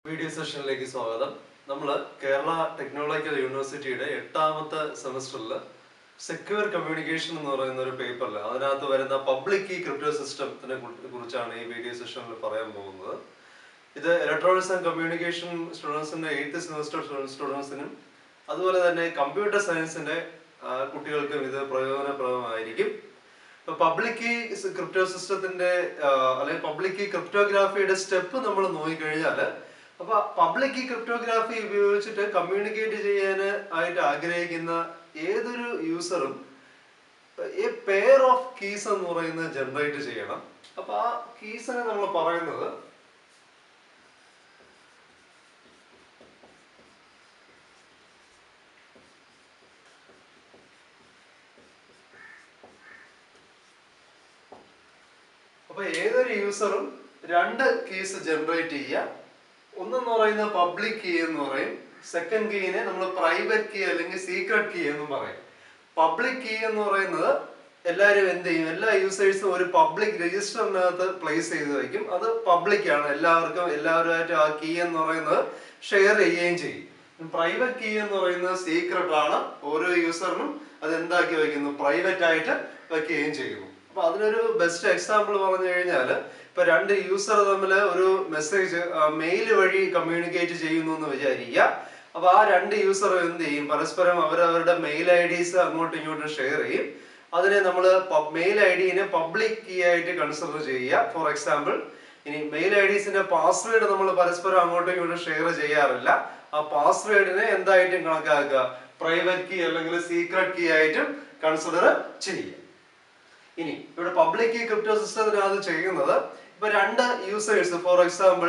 Video സെഷനിലേക്ക് സ്വാഗതം നമ്മൾ കേരള ടെക്നോളജിക്കൽ യൂണിവേഴ്സിറ്റിയുടെ എട്ടാമത്തെ സെമസ്റ്ററിൽ സെക്യൂർ കമ്മ്യൂണിക്കേഷൻ എന്ന് പറയുന്ന ഒരു പേപ്പറിൽ അതിനകത്ത് വരുന്ന പബ്ലിക് കീ ക്രിപ്റ്റോ സിസ്റ്റത്തിനെ കുറിച്ചാണ് ഈ വീഡിയോ സെഷനിൽ പറയാൻ പോകുന്നത് ഇത് ഇലക്ട്രോണിക്സ് ആൻഡ് കമ്മ്യൂണിക്കേഷൻ സ്റ്റുഡൻസിന്റെ എയ്ത്ത് സെമസ്റ്റർ സ്റ്റുഡൻസിനും അതുപോലെ തന്നെ കമ്പ്യൂട്ടർ സയൻസിന്റെ ആ, കുട്ടികൾക്കും ഇത് പ്രയോജനപ്രദമായിരിക്കും ഇപ്പൊ പബ്ലിക് കീ ക്രിപ്റ്റോ സിസ്റ്റത്തിന്റെ അല്ലെങ്കിൽ പബ്ലിക് കീ ക്രിപ്റ്റോഗ്രാഫിയുടെ സ്റ്റെപ്പ് നമ്മൾ നോക്കിക്കഴിഞ്ഞാൽ അപ്പൊ പബ്ലിക് കീ ക്രിപ്റ്റോഗ്രാഫി ഉപയോഗിച്ചിട്ട് കമ്മ്യൂണിക്കേറ്റ് ചെയ്യാൻ ആയിട്ട് ആഗ്രഹിക്കുന്ന ഏതൊരു യൂസറും എ പെയർ ഓഫ് കീസ് എന്ന് പറയുന്നത് ജനറേറ്റ് ചെയ്യണം അപ്പൊ ആ കീസിനെ നമ്മൾ പറയുന്നത് അപ്പൊ ഏതൊരു യൂസറും രണ്ട് കീസ് ജനറേറ്റ് ചെയ്യുക ഒന്നെന്ന് പറയുന്നത് പബ്ലിക് കീ എന്ന് പറയും സെക്കൻഡ് കീനെ നമ്മൾ പ്രൈവറ്റ് കീ അല്ലെങ്കിൽ സീക്രട്ട് കീ എന്നും പറയും പബ്ലിക് കീ എന്ന് പറയുന്നത് എല്ലാവരും എന്ത് ചെയ്യും എല്ലാ യൂസേഴ്സും ഒരു പബ്ലിക് രജിസ്റ്ററിനകത്ത് പ്ലേസ് ചെയ്ത് വെക്കും അത് പബ്ലിക് ആണ് എല്ലാവർക്കും എല്ലാവരുമായിട്ട് ആ കീ എന്ന് പറയുന്നത് ഷെയർ ചെയ്യുകയും ചെയ്യും പ്രൈവറ്റ് കീ എന്ന് പറയുന്നത് സീക്രട്ട് ആണ് ഓരോ യൂസറിനും അത് എന്താക്കി വെക്കുന്നു പ്രൈവറ്റ് ആയിട്ട് വെക്കുകയും ചെയ്യുന്നു അപ്പൊ അതിനൊരു ബെസ്റ്റ് എക്സാമ്പിൾ പറഞ്ഞു കഴിഞ്ഞാൽ ഇപ്പൊ രണ്ട് യൂസർ തമ്മിൽ ഒരു മെസ്സേജ് മെയിൽ വഴി കമ്മ്യൂണിക്കേറ്റ് ചെയ്യുന്നു എന്ന് വിചാരിക്കുക അപ്പൊ ആ രണ്ട് യൂസർ എന്ത് ചെയ്യും പരസ്പരം അവരവരുടെ മെയിൽ ഐ ഡീസ് അങ്ങോട്ടും ഇങ്ങോട്ടും ഷെയർ ചെയ്യും അതിനെ നമ്മൾ മെയിൽ ഐ ഡിനെ പബ്ലിക് കീ ആയിട്ട് കൺസിഡർ ചെയ്യുക ഫോർ എക്സാമ്പിൾ ഇനി മെയിൽ ഐ ഡീസിന്റെ പാസ്വേഡ് നമ്മൾ പരസ്പരം അങ്ങോട്ടും ഇങ്ങോട്ടും ഷെയർ ചെയ്യാറില്ല ആ പാസ്വേഡിനെ എന്തായിട്ടും കണക്കാക്കുക പ്രൈവറ്റ് കീ അല്ലെങ്കിൽ സീക്രട്ട് കീ ആയിട്ടും കൺസിഡർ ചെയ്യുക ഇനി ഇവിടെ പബ്ലിക് കീ ക്രിപ്റ്റോ സിസ്റ്റത്തിനകത്ത് ചെയ്യുന്നത് ഇപ്പൊ രണ്ട് യൂസേഴ്സ് ഫോർ എക്സാമ്പിൾ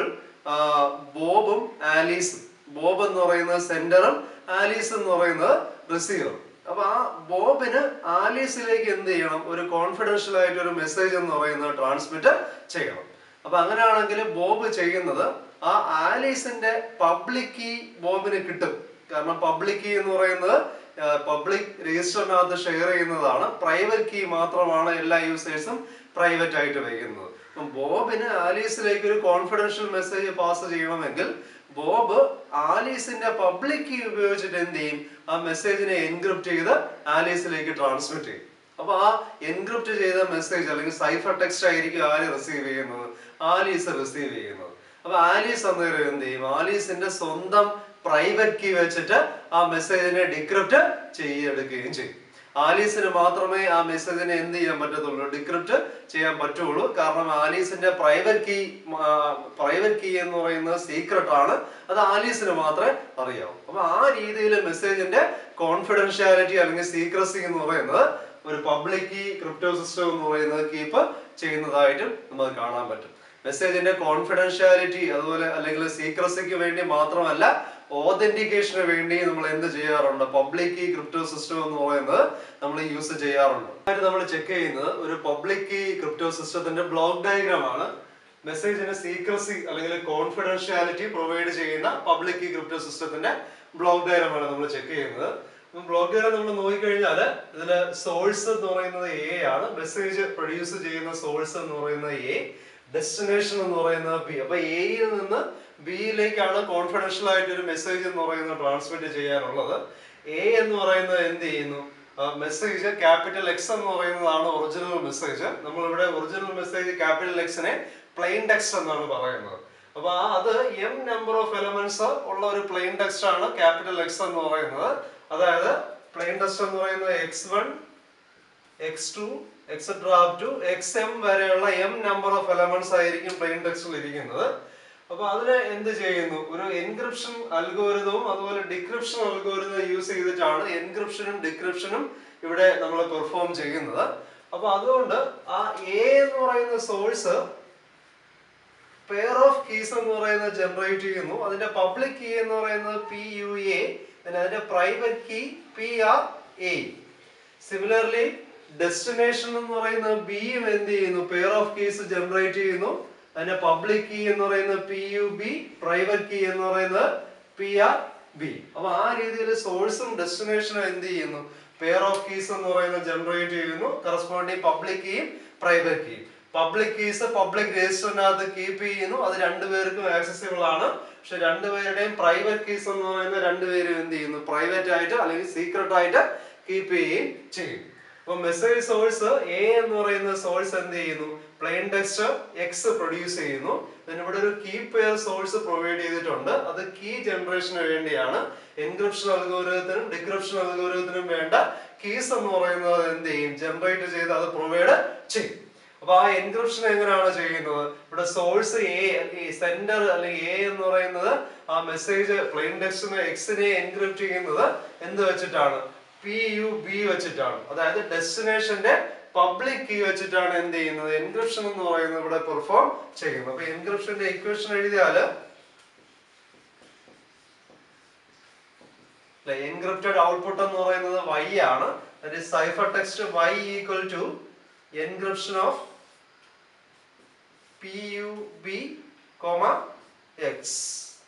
ബോബും ആലീസും ബോബ് എന്ന് പറയുന്നത് സെന്ററും ആലീസ് എന്ന് പറയുന്നത് റിസീവറും അപ്പൊ ആ ബോബിന് ആലീസിലേക്ക് എന്ത് ചെയ്യണം ഒരു കോൺഫിഡൻഷ്യൽ ആയിട്ട് ഒരു മെസ്സേജ് എന്ന് പറയുന്നത് ട്രാൻസ്മിറ്റ് ചെയ്യണം അപ്പൊ അങ്ങനെയാണെങ്കിൽ ബോബ് ചെയ്യുന്നത് ആ ആലീസിന്റെ പബ്ലിക് കീ ബോബിന് കിട്ടും കാരണം പബ്ലിക് കീ എന്ന് പറയുന്നത് പബ്ലിക് രജിസ്റ്ററിനകത്ത് ഷെയർ ചെയ്യുന്നതാണ് പ്രൈവറ്റ് കീ മാത്രമാണ് എല്ലാ യൂസേഴ്സും പ്രൈവറ്റ് ആയിട്ട് വയ്ക്കുന്നത് അപ്പം ബോബിന് ആലീസിലേക്ക് ഒരു കോൺഫിഡൻഷ്യൽ മെസ്സേജ് പാസ് ചെയ്യണമെങ്കിൽ ബോബ് ആലീസിന്റെ പബ്ലിക് കീ ഉപയോഗിച്ചിട്ട് എന്ത് ചെയ്യും ആ മെസ്സേജിനെ എൻക്രിപ്റ്റ് ചെയ്ത് ആലീസിലേക്ക് ട്രാൻസ്മിറ്റ് ചെയ്യും അപ്പൊ ആ എൻക്രിപ്റ്റ് ചെയ്ത മെസ്സേജ് അല്ലെങ്കിൽ സൈഫർ ടെക്സ്റ്റ് ആയിരിക്കും ആര് റിസീവ് ചെയ്യുന്നത് ആലീസ് റിസീവ് ചെയ്യുന്നത് അപ്പൊ ആലീസ് അന്നേരം എന്ത് ചെയ്യും ആലീസിന്റെ സ്വന്തം പ്രൈവറ്റ് കീ വെച്ചിട്ട് ആ മെസ്സേജിനെ ഡിക്രിപ്റ്റ് ചെയ്തെടുക്കുകയും ചെയ്യും ആലീസിന് മാത്രമേ ആ മെസ്സേജിനെ എന്ത് ചെയ്യാൻ പറ്റത്തുള്ളൂ ഡിക്രിപ്റ്റ് ചെയ്യാൻ പറ്റുള്ളൂ കാരണം ആലീസിന്റെ പ്രൈവറ്റ് കീ പ്രൈവറ്റ് കീ എന്ന് പറയുന്നത് സീക്രട്ട് ആണ് അത് ആലീസിന് മാത്രമേ അറിയാവൂ അപ്പൊ ആ രീതിയിൽ മെസ്സേജിന്റെ കോൺഫിഡൻഷ്യാലിറ്റി അല്ലെങ്കിൽ സീക്രസി എന്ന് പറയുന്നത് ഒരു പബ്ലിക് കീ ക്രിപ്റ്റോ സിസ്റ്റം എന്ന് പറയുന്നത് കീപ്പ് ചെയ്യുന്നതായിട്ടും നമുക്ക് കാണാൻ പറ്റും മെസ്സേജിന്റെ കോൺഫിഡൻഷ്യാലിറ്റി അതുപോലെ അല്ലെങ്കിൽ സീക്രസിക്ക് വേണ്ടി മാത്രമല്ല ഓതന്റിക്കേഷന് വേണ്ടി നമ്മൾ എന്ത് ചെയ്യാറുണ്ട് പബ്ലിക് കീ ക്രിപ്റ്റോ സിസ്റ്റം എന്ന് പറയുന്നത് നമ്മൾ യൂസ് ചെയ്യാറുണ്ട് ആയിട്ട് നമ്മൾ ചെക്ക് ചെയ്യുന്നത് ഒരു പബ്ലിക് കീ ക്രിപ്റ്റോ സിസ്റ്റത്തിന്റെ ബ്ലോക്ക് ഡയഗ്രാം ആണ് മെസ്സേജിന് സീക്രസി അല്ലെങ്കിൽ കോൺഫിഡൻഷ്യാലിറ്റി പ്രൊവൈഡ് ചെയ്യുന്ന പബ്ലിക് കീ ക്രിപ്റ്റോ സിസ്റ്റത്തിന്റെ ബ്ലോക്ക് ഡയഗ്രാം ആണ് നമ്മൾ ചെക്ക് ചെയ്യുന്നത് ബ്ലോക്ക് ഡയഗ്രാം നമ്മൾ നോക്കിക്കഴിഞ്ഞാൽ ഇതില് സോഴ്സ് എന്ന് പറയുന്നത് എ ആണ് മെസ്സേജ് പ്രൊഡ്യൂസ് ചെയ്യുന്ന സോഴ്സ് എന്ന് പറയുന്നത് എ ഡെസ്റ്റിനേഷൻ എന്ന് പറയുന്നത് ബി അപ്പൊ എയിൽ നിന്ന് ബിയിലേക്കാണ് കോൺഫിഡൻഷ്യൽ ആയിട്ട് ഒരു മെസ്സേജ് എന്ന് പറയുന്നത് ട്രാൻസ്മിറ്റ് ചെയ്യാനുള്ളത് എ എന്ന് പറയുന്നത് എന്ത് ചെയ്യുന്നു മെസ്സേജ് ക്യാപിറ്റൽ എക്സ് എന്ന് പറയുന്നതാണ് ഒറിജിനൽ മെസ്സേജ് നമ്മളിവിടെ ഒറിജിനൽ മെസ്സേജ് ക്യാപിറ്റൽ എക്സിനെ പ്ലെയിൻ ടെക്സ്റ്റ് എന്നാണ് പറയുന്നത് അപ്പൊ ആ അത് എം നമ്പർ ഓഫ് എലമെന്റ്സ് ഉള്ള ഒരു പ്ലെയിൻ ടെക്സ്റ്റ് ആണ് ക്യാപിറ്റൽ എക്സ് എന്ന് പറയുന്നത് അതായത് പ്ലെയിൻ ടെക്സ്റ്റ് എന്ന് പറയുന്നത് X one X two etcetera up to X M വരെയുള്ള എം നമ്പർ ഓഫ് എലമെന്റ്സ് ആയിരിക്കും പ്ലെയിൻ ടെക്സ്റ്റിൽ ഇരിക്കുന്നത് അപ്പൊ അതിന് എന്ത് ചെയ്യുന്നു ഒരു എൻക്രിപ്ഷൻ അൽഗോരിതവും അതുപോലെ ഡിക്രിപ്ഷൻ അൽഗോരിതം യൂസ് ചെയ്തിട്ടാണ് എൻക്രിപ്ഷനും ഡിക്രിപ്ഷനും ഇവിടെ നമ്മൾ പെർഫോം ചെയ്യുന്നത് അപ്പൊ അതുകൊണ്ട് ആ എ എന്ന് പറയുന്ന സോഴ്സ് പെയർ ഓഫ് കീസ് എന്ന് പറയുന്നത് ജനറേറ്റ് ചെയ്യുന്നു അതിന്റെ പബ്ലിക് കീ എന്ന് പറയുന്നത് പി യു എ പിന്നെ അതിന്റെ private key P R A similarly destination എന്ന് പറയുന്നത് ബിയും എന്ത് ചെയ്യുന്നു പെയർ ഓഫ് കീസ് ജനറേറ്റ് ചെയ്യുന്നു അതിന്റെ പബ്ലിക് കീ എന്ന് പറയുന്നത് P U B private key എന്ന് പറയുന്നത് പി ആർ ബി അപ്പൊ ആ രീതിയിൽ സോഴ്സും ഡെസ്റ്റിനേഷനും എന്ത് ചെയ്യുന്നു പെയർ ഓഫ് കീസ് എന്ന് പറയുന്നത് ജനറേറ്റ് ചെയ്യുന്നു കറസ്പോണ്ടിങ് പബ്ലിക് കീയും പ്രൈവറ്റ് കീയും പബ്ലിക് കീസ് പബ്ലിക് രജിസ്റ്ററിനകത്ത് കീപ്പ് ചെയ്യുന്നു അത് രണ്ടുപേർക്കും ആക്സസിബിൾ ആണ് പക്ഷെ രണ്ടുപേരുടെയും പ്രൈവറ്റ് കീസ് എന്ന് പറയുന്ന രണ്ടുപേരും എന്ത് ചെയ്യുന്നു പ്രൈവറ്റ് ആയിട്ട് അല്ലെങ്കിൽ സീക്രട്ട് ആയിട്ട് കീപ്പ് ചെയ്യുകയും ചെയ്യും അപ്പൊ മെസ്സേജ് സോഴ്സ് എ എന്ന് പറയുന്ന സോഴ്സ് എന്ത് ചെയ്യുന്നു പ്ലെയിൻ ടെക്സ്റ്റ് എക്സ് പ്രൊഡ്യൂസ് ചെയ്യുന്നു then ഇവിടെ ഒരു കീ പെയർ സോഴ്സ് പ്രൊവൈഡ് ചെയ്തിട്ടുണ്ട് അത് കീ ജനറേഷന് വേണ്ടിയാണ് എൻക്രിപ്ഷൻ അൽഗോരിതത്തിനും ഡിക്രിപ്ഷൻ അൽഗോരിതത്തിനും വേണ്ട കീസ് എന്ന് പറയുന്നത് എന്ത് ചെയ്യും ജനറേറ്റ് ചെയ്ത് അത് പ്രൊവൈഡ് ചെയ്യും അപ്പൊ ആ എൻക്രിപ്ഷൻ എങ്ങനെയാണ് ചെയ്യുന്നത് ഇവിടെ സോഴ്സ് എ സെന്റർ അല്ലെങ്കിൽ എ എന്ന് പറയുന്നത് ആ മെസ്സേജ് പ്ലെയിൻ ടെക്സ്റ്റിന് എക്സിനെ എൻക്രിപ്റ്റ് ചെയ്യുന്നത് എന്ത് വെച്ചിട്ടാണ് പി യു ബി വെച്ചിട്ടാണ് അതായത് ഡെസ്റ്റിനേഷന്റെ പബ്ലിക് കീ വെച്ചിട്ടാണ് എന്ത് ചെയ്യുന്നത് എൻക്രിപ്ഷൻ എന്ന് പറയുന്നത് ഇവിടെ പെർഫോം ചെയ്യുന്നത് അപ്പൊ എൻക്രിപ്ഷന്റെ ഇക്വേഷൻ എഴുതിയാല് എൻക്രിപ്റ്റഡ് ഔട്ട്പുട്ട് എന്ന് പറയുന്നത് y ആണ് that is cipher text y equal to encryption of P U B comma X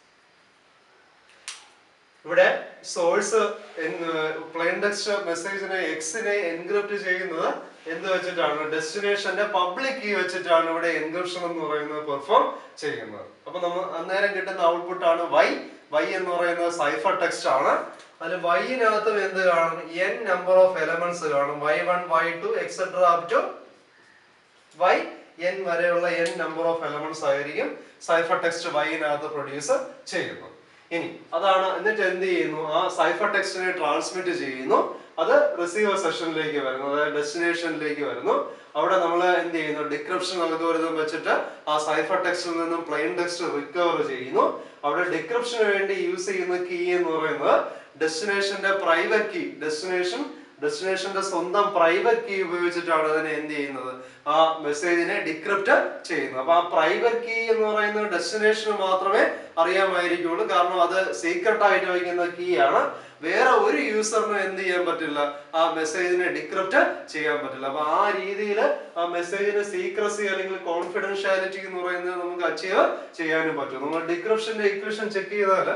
ഇവിടെ സോഴ്സ് പ്ലെയിൻ ടെക്സ്റ്റ് മെസ്സേജിനെ എക്സിനെ എൻക്രിപ്റ്റ് ചെയ്യുന്നത് എന്ത് വെച്ചിട്ടാണ് ഡെസ്റ്റിനേഷന്റെ പബ്ലിക് കീ വെച്ചിട്ടാണ് ഇവിടെ എൻക്രിപ്ഷൻ എന്ന് പറയുന്നത് പെർഫോം ചെയ്യുന്നത് അപ്പൊ നമ്മൾ അന്നേരം കിട്ടുന്ന ഔട്ട്പുട്ട് ആണ് വൈ വൈ എന്ന് പറയുന്നത് സൈഫർ ടെക്സ്റ്റ് ആണ് അതിൽ വൈനകത്തും എന്ത് കാണും എൻ നമ്പർ ഓഫ് എലമെന്റ്സ് കാണും Y one Y two etcetera up to Y N വരെയുള്ള എൻ നമ്പർ ഓഫ് എലമെന്റ്സ് ആയിരിക്കും സൈഫർ ടെക്സ്റ്റ് വൈനകത്ത് പ്രൊഡ്യൂസ് ചെയ്യുന്നത് ഇനി അതാണ് എന്നിട്ട് എന്ത് ചെയ്യുന്നു ആ സൈഫർ ടെക്സ്റ്റിനെ ട്രാൻസ്മിറ്റ് ചെയ്യുന്നു അത് റിസീവർ സെഷനിലേക്ക് വരുന്നു അതായത് ഡെസ്റ്റിനേഷനിലേക്ക് വരുന്നു അവിടെ നമ്മൾ എന്ത് ചെയ്യുന്നു ഡിക്രിപ്ഷൻ അൽഗോരിതം വെച്ചിട്ട് ആ സൈഫർ ടെക്സ്റ്റിൽ നിന്നും പ്ലെയിൻ ടെക്സ്റ്റ് റിക്കവർ ചെയ്യുന്നു അവിടെ ഡിക്രിപ്ഷന് വേണ്ടി യൂസ് ചെയ്യുന്ന കീ എന്ന് പറയുന്നത് ഡെസ്റ്റിനേഷന്റെ പ്രൈവറ്റ് കീ ഡെസ്റ്റിനേഷൻ ഡെസ്റ്റിനേഷന്റെ സ്വന്തം പ്രൈവറ്റ് കീ ഉപയോഗിച്ചിട്ടാണ് അതിനെ എന്ത് ചെയ്യുന്നത് ആ മെസ്സേജിനെ ഡിക്രിപ്റ്റ് ചെയ്യുന്നത് അപ്പൊ ആ പ്രൈവറ്റ് കീ എന്ന് പറയുന്നത് ഡെസ്റ്റിനേഷന് മാത്രമേ അറിയാമായിരിക്കുള്ളൂ കാരണം അത് സീക്രട്ട് ആയിട്ട് വയ്ക്കുന്ന കീ ആണ് വേറെ ഒരു യൂസറിനും എന്ത് ചെയ്യാൻ പറ്റില്ല ആ മെസ്സേജിനെ ഡിക്രിപ്റ്റ് ചെയ്യാൻ പറ്റില്ല അപ്പൊ ആ രീതിയിൽ ആ മെസ്സേജിന് സീക്രസി അല്ലെങ്കിൽ കോൺഫിഡൻഷ്യാലിറ്റി എന്ന് പറയുന്നത് നമുക്ക് അച്ചീവ് ചെയ്യാനും പറ്റും നമ്മൾ ഡിക്രിപ്ഷന്റെ ഇക്വേഷൻ ചെക്ക് ചെയ്താൽ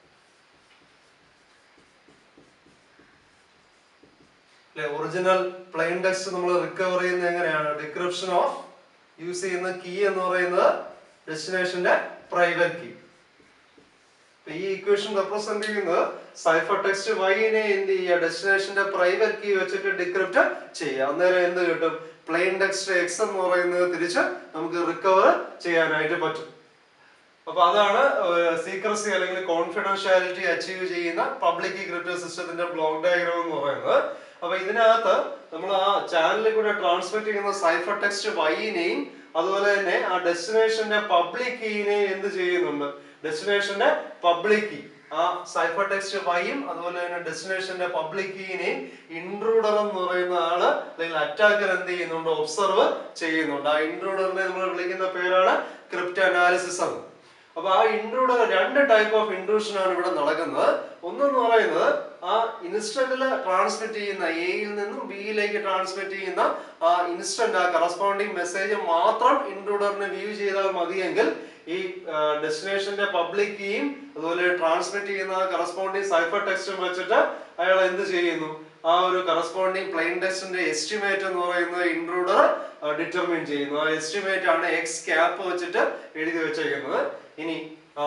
അല്ലെ ഒറിജിനൽ പ്ലെയിൻ ടെക്സ്റ്റ് നമ്മൾ റിക്കവർ ചെയ്യുന്നത് എങ്ങനെയാണ് ഡിക്രിപ്ഷൻ ഓഫ് യൂസ് ചെയ്യുന്ന കീ എന്ന് പറയുന്നത് ഡെസ്റ്റിനേഷന്റെ പ്രൈവറ്റ് കീ ഈ ഇക്വേഷൻ റെപ്രസെന്റ് ചെയ്യുന്നത് സൈഫർ ടെക്സ്റ്റ് വൈനെ എന്ത് ചെയ്യുക ഡെസ്റ്റിനേഷന്റെ പ്രൈവറ്റ് കീ വെച്ചിട്ട് ഡിക്രിപ്റ്റ് ചെയ്യുക അന്നേരം എന്ത് കിട്ടും പ്ലെയിൻ ടെക്സ്റ്റ് എക്സ് എന്ന് പറയുന്നത് തിരിച്ച് നമുക്ക് റിക്കവർ ചെയ്യാനായിട്ട് പറ്റും അപ്പൊ അതാണ് സീക്രസി അല്ലെങ്കിൽ കോൺഫിഡൻഷ്യാലിറ്റി അച്ചീവ് ചെയ്യുന്ന പബ്ലിക് ക്രിപ്റ്റോ സിസ്റ്റത്തിന്റെ ബ്ലോക്ക് ഡയഗ്രാം എന്ന് പറയുന്നത് അപ്പൊ ഇതിനകത്ത് നമ്മൾ ആ ചാനലിൽ കൂടെ ട്രാൻസ്മിറ്റ് ചെയ്യുന്ന സൈഫർ ടെക്സ്റ്റ് വൈനെയും അതുപോലെ തന്നെ ആ ഡെസ്റ്റിനേഷന്റെ പബ്ലിക് കീനെയും എന്ത് ചെയ്യുന്നുണ്ട് ഡെസ്റ്റിനേഷന്റെ പബ്ലിക് കീ ആ സൈഫർ ടെക്സ്റ്റ് വൈയും അതുപോലെ തന്നെ ഡെസ്റ്റിനേഷന്റെ പബ്ലിക് കീനെയും ഇൻട്രൂഡർ എന്ന് പറയുന്ന ആള് അല്ലെങ്കിൽ അറ്റാക്കർ എന്ത് ചെയ്യുന്നുണ്ട് ഒബ്സർവ് ചെയ്യുന്നുണ്ട് ആ ഇൻട്രൂഡറിനെ നമ്മൾ വിളിക്കുന്ന പേരാണ് ക്രിപ്റ്റ് അനാലിസിസ് എന്ന് അപ്പൊ ആ ഇൻട്രൂഡർ രണ്ട് ടൈപ്പ് ഓഫ് ഇൻട്രൂഷൻ ആണ് ഇവിടെ നടക്കുന്നത് ഒന്നെന്ന് പറയുന്നത് ആ ഇൻസ്റ്റന്റിൽ ട്രാൻസ്മിറ്റ് ചെയ്യുന്ന എയിൽ നിന്നും ബിയിലേക്ക് ട്രാൻസ്മിറ്റ് ചെയ്യുന്ന ആ ഇൻസ്റ്റന്റ് ആ കറസ്പോണ്ടിങ് മെസ്സേജ് മാത്രം ഇൻട്രൂഡറിനെ വ്യൂ ചെയ്താൽ മതിയെങ്കിൽ ഈ ഡെസ്റ്റിനേഷന്റെ പബ്ലിക് കീയും അതുപോലെ ട്രാൻസ്മിറ്റ് ചെയ്യുന്ന കറസ്പോണ്ടിങ് സൈഫർ ടെക്സ്റ്റും വെച്ചിട്ട് അയാൾ എന്ത് ചെയ്യുന്നു ആ ഒരു കറസ്പോണ്ടിങ് പ്ലെയിൻ ടെക്സ്റ്റിന്റെ എസ്റ്റിമേറ്റ് എന്ന് പറയുന്നത് ഇൻട്രൂഡർ ഡിറ്റർമിൻ ചെയ്യുന്നു ആ എസ്റ്റിമേറ്റ് ആണ് എക്സ് ക്യാപ്പ് വെച്ചിട്ട് എഴുതി വെച്ചേക്കുന്നത് ഇനി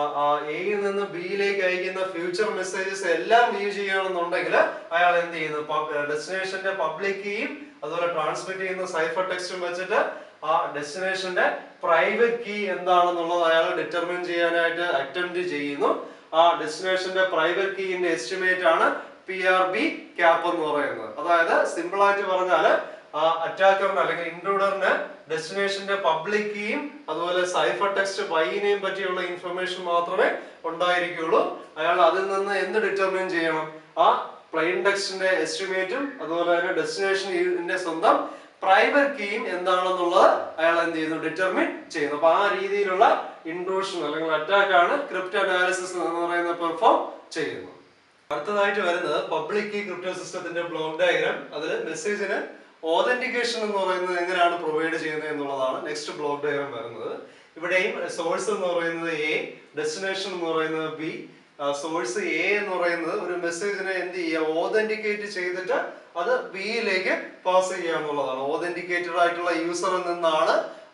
എയിൽ നിന്ന് ബിയിലേക്ക് അയക്കുന്ന ഫ്യൂച്ചർ മെസ്സേജസ് എല്ലാം വ്യൂ ചെയ്യണമെന്നുണ്ടെങ്കിൽ അയാൾ എന്ത് ചെയ്യുന്നു ഡെസ്റ്റിനേഷന്റെ പബ്ലിക് കീയും അതുപോലെ ട്രാൻസ്മിറ്റ് ചെയ്യുന്ന സൈഫർ ടെക്സ്റ്റും വെച്ചിട്ട് ആ ഡെസ്റ്റിനേഷന്റെ പ്രൈവറ്റ് കീ എന്താണെന്നുള്ളത് അയാൾ ഡിറ്റർമിൻ ചെയ്യാനായിട്ട് അറ്റംപ്റ്റ് ചെയ്യുന്നു ആ ഡെസ്റ്റിനേഷന്റെ പ്രൈവറ്റ് കീന്റെ എസ്റ്റിമേറ്റ് ആണ് പി ആർ ബി ക്യാപ്പ് എന്ന് പറയുന്നത് അതായത് സിമ്പിൾ ആയിട്ട് പറഞ്ഞാല് ആ അറ്റാക്കറിന് അല്ലെങ്കിൽ ഇൻട്രൂഡറിന് ഡെസ്റ്റിനേഷന്റെ പബ്ലിക് കീയും അതുപോലെ സൈഫർ ടെക്സ്റ്റ് വൈനെയും പറ്റിയുള്ള ഇൻഫർമേഷൻ മാത്രമേ ഉണ്ടായിരിക്കുള്ളൂ അയാൾ അതിൽ നിന്ന് എന്ത് ഡിറ്റർമിൻ ചെയ്യണം ആ പ്ലെയിൻ ടെക്സ്റ്റിന്റെ എസ്റ്റിമേറ്റും അതുപോലെ തന്നെ ഡെസ്റ്റിനേഷന്റെ സ്വന്തം പ്രൈവറ്റ് കീയും എന്താണെന്നുള്ളത് അയാൾ എന്ത് ചെയ്യുന്നു ഡിറ്റർമിൻ ചെയ്യുന്നു അപ്പൊ ആ രീതിയിലുള്ള ഇൻട്രൂഷൻ അല്ലെങ്കിൽ അറ്റാക്ക് ആണ് ക്രിപ്റ്റ് അനാലിസിസ് എന്ന് പറയുന്ന പെർഫോം ചെയ്യുന്നത് അടുത്തതായിട്ട് വരുന്നത് പബ്ലിക് കീ ക്രിപ്റ്റോ സിസ്റ്റത്തിന്റെ ബ്ലോക്ക് ഡയഗ്രാം അതിൽ മെസ്സേജിന് ഓതന്റിക്കേഷൻ എന്ന് പറയുന്നത് എങ്ങനെയാണ് പ്രൊവൈഡ് ചെയ്യുന്നത് എന്നുള്ളതാണ് നെക്സ്റ്റ് ബ്ലോക്ക് ഡയഗ്രാം വരുന്നത് ഇവിടെയും സോഴ്സ് എന്ന് പറയുന്നത് എ ഡെസ്റ്റിനേഷൻ എന്ന് പറയുന്നത് ബി സോഴ്സ് എ എന്ന് പറയുന്നത് ഒരു മെസ്സേജിനെ എന്ത് ചെയ്യുക ഓതന്റിക്കേറ്റ് ചെയ്തിട്ട് അത് ബിയിലേക്ക് പാസ് ചെയ്യുക എന്നുള്ളതാണ് ഓതന്റിക്കേറ്റഡ് ആയിട്ടുള്ള യൂസറിൽ നിന്നാണ്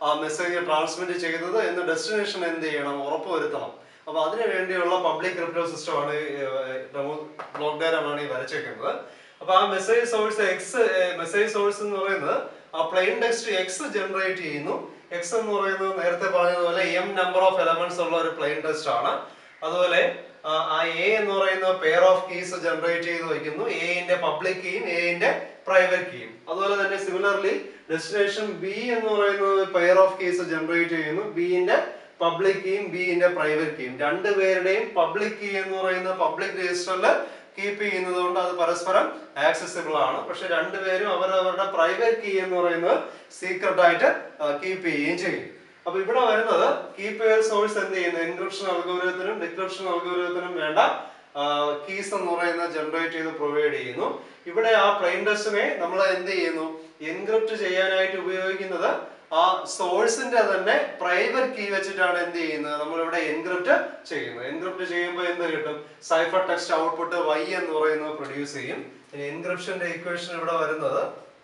ആ മെസ്സേജ് ട്രാൻസ്മിറ്റ് ചെയ്തത് എന്ന് ഡെസ്റ്റിനേഷൻ എന്ത് ചെയ്യണം ഉറപ്പുവരുത്തണം അപ്പൊ അതിനു വേണ്ടിയുള്ള പബ്ലിക് ക്രിപ്റ്റോ സിസ്റ്റം ആണ് ബ്ലോക്ക് ഡയറമാണ് ഈ വരച്ചേക്കുന്നത് അപ്പൊ ആ message source X message source എന്ന് പറയുന്നത് ആ പ്ലെയിൻ ടെക്സ്റ്റ് എക്സ് ജനറേറ്റ് ചെയ്യുന്നു എക്സ് എന്ന് പറയുന്നത് നേരത്തെ പറഞ്ഞതുപോലെ എം നമ്പർ ഓഫ് എലമെന്റ്സ് ഉള്ള ഒരു പ്ലെയിൻ ടെക്സ്റ്റ് ആണ് അതുപോലെ ആ, ആ എ എന്ന് പറയുന്ന പെയർ ഓഫ് കീസ് ജനറേറ്റ് ചെയ്ത് വയ്ക്കുന്നു എന്റെ പബ്ലിക് കീയും എന്റെ പ്രൈവറ്റ് കീയും അതുപോലെ തന്നെ സിമിലർലി ഡെസ്റ്റിനേഷൻ ബി എന്ന് പറയുന്നത് പെയർ ഓഫ് കീസ് ജനറേറ്റ് ചെയ്യുന്നു ബിന്റെ പബ്ലിക് കീയും ബിന്റെ പ്രൈവറ്റ് കീയും രണ്ടുപേരുടെയും പബ്ലിക് കീ എന്ന് പറയുന്ന പബ്ലിക് രജിസ്റ്ററിൽ കീപ്പ് ചെയ്യുന്നത് കൊണ്ട് അത് പരസ്പരം ആക്സസിബിൾ ആണ് പക്ഷെ രണ്ടുപേരും അവരവരുടെ പ്രൈവറ്റ് കീ എന്ന് പറയുന്നത് സീക്രട്ട് ആയിട്ട് കീപ്പ് ചെയ്യുകയും ചെയ്യും അപ്പൊ ഇവിടെ വരുന്നത് കീപ്പ് യുവർ സോഴ്സ് എന്ത് ചെയ്യുന്നു എൻക്രിപ്ഷൻ അൽഗോരിതത്തിനും ഡിക്രിപ്ഷൻ അൽഗോരിതത്തിനും വേണ്ട കീസ് എന്ന് പറയുന്നത് ജനറേറ്റ് ചെയ്ത് പ്രൊവൈഡ് ചെയ്യുന്നു ഇവിടെ ആ പ്ലെയിൻ ടെസ്റ്റിനെ നമ്മൾ എന്ത് ചെയ്യുന്നു എൻക്രിപ്റ്റ് ചെയ്യാനായിട്ട് ഉപയോഗിക്കുന്നത് ആ സോഴ്സിന്റെ തന്നെ പ്രൈവറ്റ് കീ വെച്ചിട്ടാണ് എന്ത് ചെയ്യുന്നത് നമ്മളിവിടെ എൻക്രിപ്റ്റ് ചെയ്യുന്നത് എൻക്രിപ്റ്റ് ചെയ്യുമ്പോൾ എന്ത് കിട്ടും സൈഫർ ടെക്സ്റ്റ് ഔട്ട്പുട്ട് വൈ എന്ന് പറയുന്നത് പ്രൊഡ്യൂസ് ചെയ്യും എൻക്രിപ്ഷന്റെ ഇക്വേഷൻ ഇവിടെ വരുന്നത്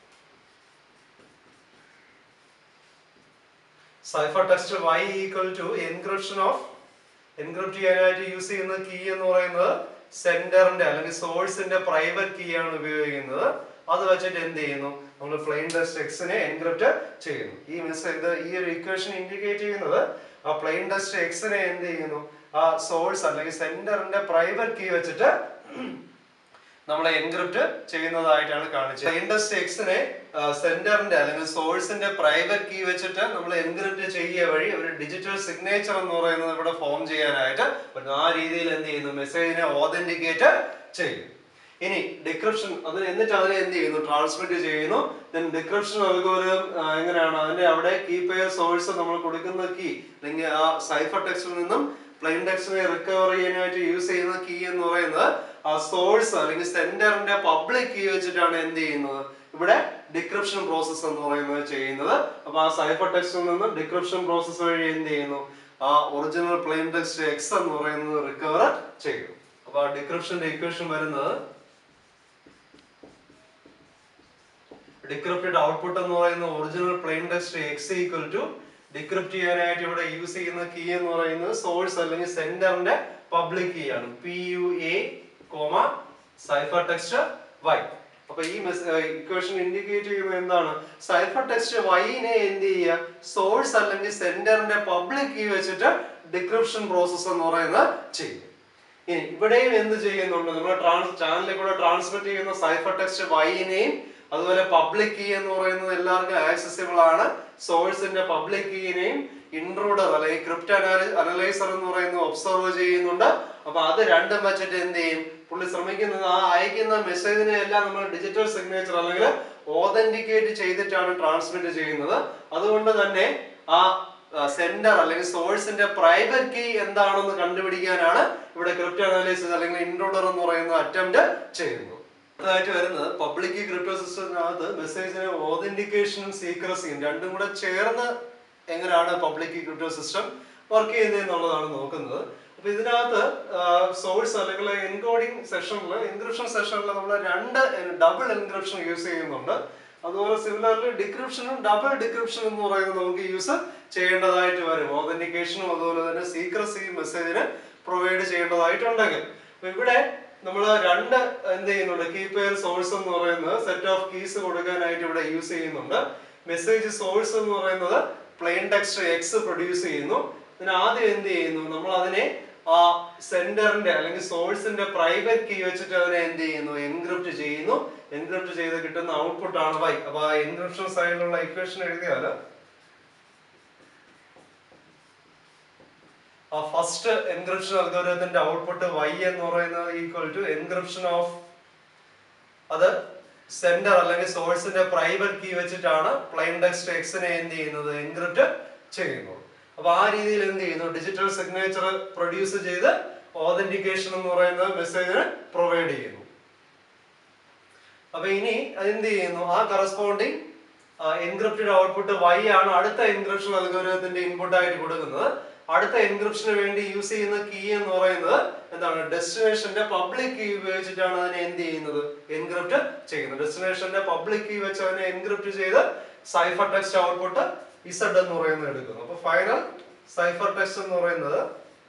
cipher text Y equal to encryption of encrypt ചെയ്യാനായിട്ട് യൂസ് ചെയ്യുന്ന കീ എന്ന് പറയുന്നത് സെന്ററിന്റെ അല്ലെങ്കിൽ സോഴ്സിന്റെ പ്രൈവറ്റ് കീ ആണ് ഉപയോഗിക്കുന്നത് അത് വെച്ചിട്ട് എന്ത് ചെയ്യുന്നു നമ്മൾ പ്ലെയിൻ ടെസ്റ്റ് എക്സിനെ എൻക്രിപ്റ്റ് ചെയ്യുന്നു ഈ മെസ്സേജ് ഈ ഒരു ഇക്വേഷൻ ഇൻഡിക്കേറ്റ് ചെയ്യുന്നത് ആ പ്ലെയിൻ ടെസ്റ്റ് എക്സിനെ എന്ത് ചെയ്യുന്നു ആ സോഴ്സ് അല്ലെങ്കിൽ സെന്ററിന്റെ പ്രൈവറ്റ് കീ വെച്ചിട്ട് നമ്മൾ എൻക്രിപ്റ്റ് ചെയ്യുന്നതായിട്ടാണ് കാണിച്ചത് പ്ലെയിൻ ടെസ്റ്റ് എക്സിനെ സെന്ററിന്റെ അല്ലെങ്കിൽ സോഴ്സിന്റെ പ്രൈവറ്റ് കീ വെച്ചിട്ട് നമ്മൾ എൻക്രിപ്റ്റ് ചെയ്യുക വഴി ഒരു ഡിജിറ്റൽ സിഗ്നേച്ചർ എന്ന് പറയുന്നത് ഇവിടെ ഫോം ചെയ്യാനായിട്ട് പറ്റും ആ രീതിയിൽ എന്ത് ചെയ്യുന്നു മെസ്സേജിനെ ഓതന്റിക്കേറ്റ് ചെയ്യും ഇനി ഡിക്രിപ്ഷൻ അതിന് എന്നിട്ട് അതിനെ എന്ത് ചെയ്യുന്നു ട്രാൻസ്മിറ്റ് ചെയ്യുന്നു ദെൻ ഡിക്രിപ്ഷൻ അൽഗോരിതം എങ്ങനെയാണ് അതിന്റെ അവിടെ കീ പെയർ സോഴ്സ് നമ്മൾ കൊടുക്കുന്ന കീ അല്ലെങ്കിൽ ആ സൈഫർ ടെക്സ്റ്റിൽ നിന്നും പ്ലെയിൻ ടെക്സ്റ്റിനെ റിക്കവർ ചെയ്യാനായിട്ട് യൂസ് ചെയ്യുന്ന കീ എന്ന് പറയുന്നത് ആ സോഴ്സ് അല്ലെങ്കിൽ സെന്ററിന്റെ പബ്ലിക് കീ വെച്ചിട്ടാണ് എന്ത് ചെയ്യുന്നത് ഇവിടെ ഡിക്രിപ്ഷൻ പ്രോസസ് എന്ന് പറയുന്നത് ചെയ്യുന്നത് അപ്പൊ ആ സൈഫർ ടെക്സ്റ്റിൽ നിന്നും ഡിക്രിപ്ഷൻ പ്രോസസ് വഴി എന്ത് ചെയ്യുന്നു ആ ഒറിജിനൽ പ്ലെയിൻ ടെക്സ്റ്റ് എക്സ് എന്ന് പറയുന്നത് റിക്കവർ ചെയ്യും അപ്പൊ ആ ഡിക്രിപ്ഷന്റെ ഇക്വേഷൻ വരുന്നത് ഡിക്രിപ്റ്റഡ് ഔട്ട്പുട്ട് എന്ന് പറയുന്ന original plain text X equal to decrypt ചെയ്യാനായിട്ട് ഇവിടെ യൂസ് ചെയ്യുന്ന കീ എന്ന് പറയുന്നത് സോഴ്സ് അല്ലെങ്കിൽ സെന്ററിന്റെ പബ്ലിക് കീ ആണ് P U A comma cipher text Y അപ്പൊ ഈ ഇക്വേഷൻ ഇൻഡിക്കേറ്റ് ചെയ്യുന്നത് എന്താണ് സൈഫർ ടെക്സ്റ്റ് വൈനെ എന്ത് ചെയ്യുക സോഴ്സ് അല്ലെങ്കിൽ സെന്ററിന്റെ പബ്ലിക് കീ വെച്ചിട്ട് ഡിക്രിപ്ഷൻ പ്രോസസ് എന്ന് പറയുന്നത് ചെയ്യും ഇനി ഇവിടെയും എന്ത് ചെയ്യുന്നുണ്ട് നമ്മൾ ട്രാൻസ് ചാനലിൽ കൂടെ ട്രാൻസ്മിറ്റ് ചെയ്യുന്ന സൈഫർ ടെക്സ്റ്റ് വൈനെയും അതുപോലെ പബ്ലിക് കീ എന്ന് പറയുന്നത് എല്ലാവർക്കും ആക്സസിബിൾ ആണ് സോഴ്സിന്റെ പബ്ലിക് കീനെയും ഇൻട്രൂഡർ അല്ലെങ്കിൽ ക്രിപ്റ്റ് അനലൈസർ എന്ന് പറയുന്നത് ഒബ്സർവ് ചെയ്യുന്നുണ്ട് അപ്പൊ അത് രണ്ടും വെച്ചിട്ട് എന്ത് ചെയ്യും പുള്ളി ശ്രമിക്കുന്നത് ആ അയക്കുന്ന മെസ്സേജിനെ എല്ലാം നമ്മൾ ഡിജിറ്റൽ സിഗ്നേച്ചർ അല്ലെങ്കിൽ ഓതന്റിക്കേറ്റ് ചെയ്തിട്ടാണ് ട്രാൻസ്മിറ്റ് ചെയ്യുന്നത് അതുകൊണ്ട് തന്നെ ആ സെന്റർ അല്ലെങ്കിൽ സോഴ്സിന്റെ പ്രൈവറ്റ് കീ എന്താണെന്ന് കണ്ടുപിടിക്കാനാണ് ഇവിടെ ക്രിപ്റ്റ് അനാലിസിസ് അല്ലെങ്കിൽ ഇൻട്രൂഡർ എന്ന് പറയുന്ന അറ്റംപ്റ്റ് ചെയ്യുന്നത് അടുത്തതായിട്ട് വരുന്നത് പബ്ലിക് കീ ക്രിപ്റ്റോ സിസ്റ്റത്തിനകത്ത് മെസ്സേജിന് ഓതന്റിക്കേഷനും സീക്രസിയും രണ്ടും കൂടെ ചേർന്ന് എങ്ങനെയാണ് public key crypto system work ചെയ്യുന്നത് എന്നുള്ളതാണ് നോക്കുന്നത് അപ്പൊ ഇതിനകത്ത് സോഴ്സ് അല്ലെങ്കിൽ എൻകോഡിംഗ് സെഷനിൽ എൻക്രിപ്ഷൻ സെഷനിൽ നമ്മൾ രണ്ട് ഡബിൾ എൻക്രിപ്ഷൻ യൂസ് ചെയ്യുന്നുണ്ട് അതുപോലെ സിമിലർലി ഡിക്രിപ്ഷനും ഡബിൾ ഡിക്രിപ്ഷൻ എന്ന് പറയുന്നത് നമുക്ക് യൂസ് ചെയ്യേണ്ടതായിട്ട് വരും ഓതന്റിക്കേഷനും അതുപോലെ തന്നെ സീക്രസിയും മെസ്സേജിന് പ്രൊവൈഡ് ചെയ്യേണ്ടതായിട്ടുണ്ടെങ്കിൽ അപ്പൊ ഇവിടെ നമ്മൾ രണ്ട് എന്ത് ചെയ്യുന്നുണ്ട് കീ പെയർ സോഴ്സ് എന്ന് പറയുന്നത് സെറ്റ് ഓഫ് കീസ് കൊടുക്കാനായിട്ട് ഇവിടെ യൂസ് ചെയ്യുന്നുണ്ട് മെസ്സേജ് സോഴ്സ് എന്ന് പറയുന്നത് പ്ലെയിൻ ടെക്സ്റ്റ് എക്സ് പ്രൊഡ്യൂസ് ചെയ്യുന്നു ഇതിന് ആദ്യം എന്ത് ചെയ്യുന്നു നമ്മൾ അതിനെ ആ സെന്ററിന്റെ അല്ലെങ്കിൽ സോഴ്സിന്റെ പ്രൈവറ്റ് കീ വെച്ചിട്ട് അതിനെ എന്ത് ചെയ്യുന്നു എൻക്രിപ്റ്റ് ചെയ്യുന്നു എൻക്രിപ്റ്റ് ചെയ്ത് കിട്ടുന്ന ഔട്ട്പുട്ട് ആണ് വൈ അപ്പൊ ആ എൻക്രിപ്ഷൻ സൈഡിലുള്ള ഇക്വേഷൻ എഴുതിയാൽ ആ ഫസ്റ്റ് എൻക്രിപ്ഷൻ അൽഗോരിതത്തിന്റെ ഔട്ട്പുട്ട് വൈ എന്ന് പറയുന്നത് ഈക്വൽ ടു എൻക്രിപ്ഷൻ ഓഫ് അത് സെന്റർ അല്ലെങ്കിൽ സോഴ്സിന്റെ പ്രൈവറ്റ് കീ വെച്ചിട്ടാണ് പ്ലെയിൻ ടെക്സ്റ്റ് എക്സിനെ എന്ത് ചെയ്യുന്നത് എൻക്രിപ്റ്റ് ചെയ്യുന്നത് അപ്പൊ ആ രീതിയിൽ എന്ത് ചെയ്യുന്നു ഡിജിറ്റൽ സിഗ്നേച്ചർ പ്രൊഡ്യൂസ് ചെയ്ത് ഓതന്റിക്കേഷൻ എന്ന് പറയുന്ന മെസ്സേജിന് പ്രൊവൈഡ് ചെയ്യുന്നു അപ്പൊ ഇനി എന്ത് ചെയ്യുന്നു ആ കറസ്പോണ്ടിങ് എൻക്രിപ്റ്റഡ് ഔട്ട്പുട്ട് വൈ ആണ് അടുത്ത എൻക്രിപ്ഷൻ അൽഗോരിതത്തിന്റെ ഇൻപുട്ട് ആയിട്ട് കൊടുക്കുന്നത് അടുത്ത എൻക്രിപ്ഷന് വേണ്ടി യൂസ് ചെയ്യുന്ന കീ എന്ന് പറയുന്നത് എന്താണ് ഡെസ്റ്റിനേഷന്റെ പബ്ലിക് കീ ഉപയോഗിച്ചിട്ടാണ് അതിനെ എന്ത് ചെയ്യുന്നത് എൻക്രിപ്റ്റ് ചെയ്യുന്നത് ഡെസ്റ്റിനേഷന്റെ പബ്ലിക് കീ വെച്ച് അതിനെ എൻക്രിപ്റ്റ് ചെയ്ത് സൈഫർ ടെക്സ്റ്റ് ഔട്ട്പുട്ട് ഇസഡ് എന്ന് പറയുന്നത് എടുക്കുന്നു അപ്പൊ ഫൈനൽ സൈഫർ ടെക്സ്റ്റ് എന്ന് പറയുന്നത്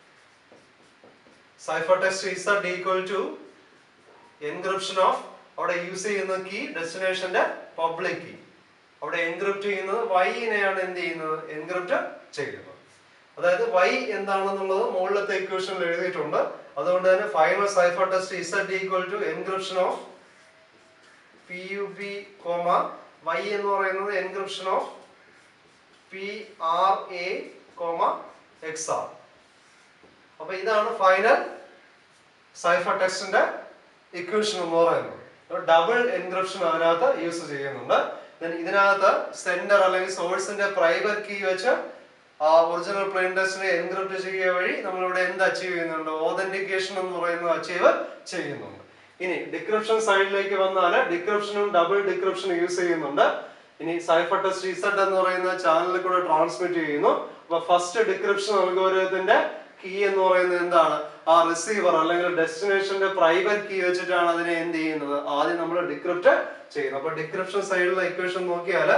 cipher text z equal to encryption of അവിടെ യൂസ് ചെയ്യുന്ന കീ ഡെസ്റ്റിനേഷന്റെ പബ്ലിക് കീ അവിടെ എൻക്രിപ്റ്റ് ചെയ്യുന്നത് വൈനെയാണ് എന്ത് ചെയ്യുന്നത് എൻക്രിപ്റ്റ് ചെയ്യുന്നത് അതായത് വൈ എന്താണെന്നുള്ളത് മുകളിലത്തെ ഇക്വേഷനിൽ എഴുതിയിട്ടുണ്ട് അതുകൊണ്ട് തന്നെ final cipher text z equal to encryption of P U P comma y എന്ന് പറയുന്നത് encryption of P R A comma x R അപ്പൊ ഇതാണ് ഫൈനൽ സൈഫർ ടെക്സ്റ്റിന്റെ ഇക്വേഷൻ എന്ന് പറയുന്നത് ഡബിൾ എൻക്രിപ്ഷൻ അതിനകത്ത് യൂസ് ചെയ്യുന്നുണ്ട് Then ഇതിനകത്ത് സെന്റർ അല്ലെങ്കിൽ സോഴ്സിന്റെ പ്രൈവറ്റ് കീ വെച്ച് ആ ഒറിജിനൽ പ്ലെയിൻ ടെസ്റ്റിനെ എൻക്രിപ്റ്റ് ചെയ്യുക വഴി നമ്മളിവിടെ എന്ത് അച്ചീവ് ചെയ്യുന്നുണ്ട് ഓതന്റിക്കേഷൻ എന്ന് പറയുന്നത് അച്ചീവ് ചെയ്യുന്നുണ്ട് ഇനി ഡിക്രിപ്ഷൻ സൈഡിലേക്ക് വന്നാൽ ഡിക്രിപ്ഷനും ഡബിൾ ഡിക്രിപ്ഷനും യൂസ് ചെയ്യുന്നുണ്ട് ഇനി സൈഫർ ടെസ്റ്റ് ഇസഡ് എന്ന് പറയുന്ന ചാനലിൽ കൂടെ ട്രാൻസ്മിറ്റ് ചെയ്യുന്നു അപ്പൊ ഫസ്റ്റ് ഡിക്രിപ്ഷൻ അൽഗോരിതത്തിന്റെ കീ എന്ന് പറയുന്നത് എന്താണ് ആ റിസീവർ അല്ലെങ്കിൽ ഡെസ്റ്റിനേഷന്റെ പ്രൈവറ്റ് കീ വെച്ചിട്ടാണ് അതിനെ എന്ത് ചെയ്യുന്നത് ആദ്യം നമ്മൾ ഡിക്രിപ്റ്റ് ചെയ്യുന്നത് അപ്പൊ ഡിക്രിപ്ഷൻ സൈഡിലെ ഇക്വേഷൻ നോക്കിയാൽ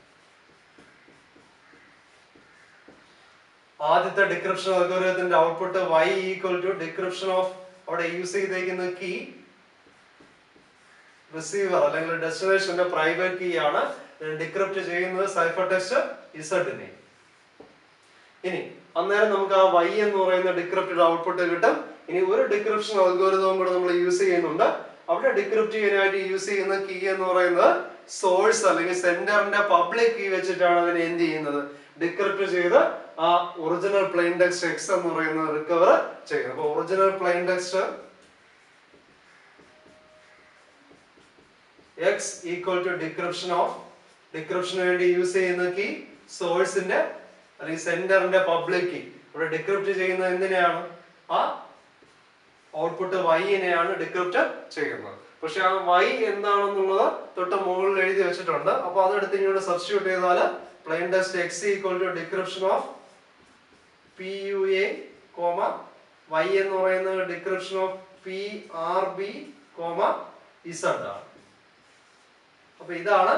ആദ്യത്തെ ഡിക്രിപ്ഷൻ അൽഗോരിതത്തിന്റെ output y equal to decryption of അവിടെ യൂസ് ചെയ്തേക്കുന്ന കീ റിസീവർ അല്ലെങ്കിൽ ഡെസ്റ്റിനേഷന്റെ പ്രൈവറ്റ് കീ ആണ് ഡിക്രിപ്റ്റ് ചെയ്യുന്നത് സൈഫർ ടെക്സ്റ്റ് ഇസഡിനെ ഇനി അന്നേരം നമുക്ക് ആ y എന്ന് പറയുന്ന ഡിക്രിപ്റ്റഡ് ഔട്ട്പുട്ട് കിട്ടും ഇനി ഒരു ഡിക്രിപ്ഷൻ അൽഗോരിതവും കൂടെ നമ്മൾ യൂസ് ചെയ്യുന്നുണ്ട് അവിടെ ഡിക്രിപ്റ്റ് ചെയ്യാനായിട്ട് യൂസ് ചെയ്യുന്ന കീ എന്ന് പറയുന്നത് സോഴ്സ് അല്ലെങ്കിൽ സെന്ററിന്റെ പബ്ലിക് കീ വെച്ചിട്ടാണ് അതിനെ എന്ത് ചെയ്യുന്നത് ഡിക്രിപ്റ്റ് ചെയ്ത് ആ ഒറിജിനൽ പ്ലെയിൻ ടെക്സ്റ്റ് എക്സ് എന്ന് പറയുന്നത് റിക്കവർ ചെയ്യുന്നത് അപ്പൊ original plain text X equal to decryption of ഡിക്രിപ്ഷന് വേണ്ടി യൂസ് ചെയ്യുന്ന കീ സോഴ്സിന്റെ അല്ലെങ്കിൽ സെന്ററിന്റെ പബ്ലിക് കീ ഇവിടെ ഡിക്രിപ്റ്റ് ചെയ്യുന്നത് എന്തിനെയാണ് ആ ഔട്ട്പുട്ട് വൈനെയാണ് ഡിക്രിപ്റ്റ് ചെയ്യുന്നത് പക്ഷെ ആ വൈ എന്താണെന്നുള്ളത് തൊട്ട് മുകളിൽ എഴുതി വെച്ചിട്ടുണ്ട് അപ്പൊ അതെടുത്ത് ഇങ്ങോട്ട് സബ്സ്റ്റിറ്റ്യൂട്ട് ചെയ്താൽ plain text x equal to decryption of P U A comma y എന്ന് പറയുന്നത് decryption of P R B comma z ആണ് അപ്പൊ ഇതാണ്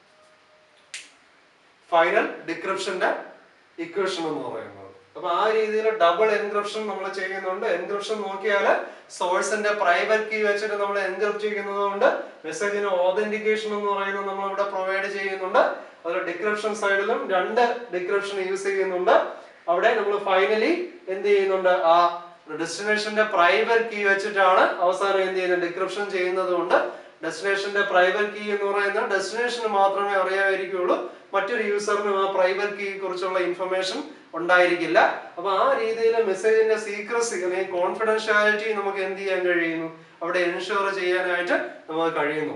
ഫൈനൽ ഡിക്രിപ്ഷന്റെ ഇക്വേഷൻ എന്ന് പറയുന്നത് അപ്പൊ ആ രീതിയിൽ ഡബിൾ എൻക്രിപ്ഷൻ നമ്മൾ ചെയ്യുന്നുണ്ട് എൻക്രിപ്ഷൻ നോക്കിയാൽ സോഴ്സിന്റെ പ്രൈവറ്റ് കീ വെച്ചിട്ട് നമ്മൾ എൻക്രിപ്റ്റ് ചെയ്യുന്നത് കൊണ്ട് മെസ്സേജിന് ഓതന്റിക്കേഷൻ എന്ന് പറയുന്നത് നമ്മൾ ഇവിടെ പ്രൊവൈഡ് ചെയ്യുന്നുണ്ട് അതുപോലെ ഡിക്രിപ്ഷൻ സൈഡിലും രണ്ട് ഡിക്രിപ്ഷൻ യൂസ് ചെയ്യുന്നുണ്ട് അവിടെ നമ്മൾ ഫൈനലി എന്ത് ചെയ്യുന്നുണ്ട് ആ ഡെസ്റ്റിനേഷന്റെ പ്രൈവറ്റ് കീ വെച്ചിട്ടാണ് അവസാനം എന്ത് ചെയ്യുന്നത് ഡിക്രിപ്ഷൻ ചെയ്യുന്നത് കൊണ്ട് ഡെസ്റ്റിനേഷന്റെ പ്രൈവറ്റ് കീ എന്ന് പറയുന്നത് ഡെസ്റ്റിനേഷന് മാത്രമേ അറിയാമായിരിക്കുള്ളൂ മറ്റൊരു യൂസറിനും ആ പ്രൈവറ്റ് കീ കുറിച്ചുള്ള ഇൻഫർമേഷൻ ഉണ്ടായിരിക്കില്ല അപ്പൊ ആ രീതിയിൽ മെസ്സേജിന്റെ സീക്രസി അല്ലെങ്കിൽ കോൺഫിഡൻഷ്യാലിറ്റി നമുക്ക് എന്ത് ചെയ്യാൻ കഴിയുന്നു അവിടെ എൻഷുർ ചെയ്യാനായിട്ട് നമുക്ക് കഴിയുന്നു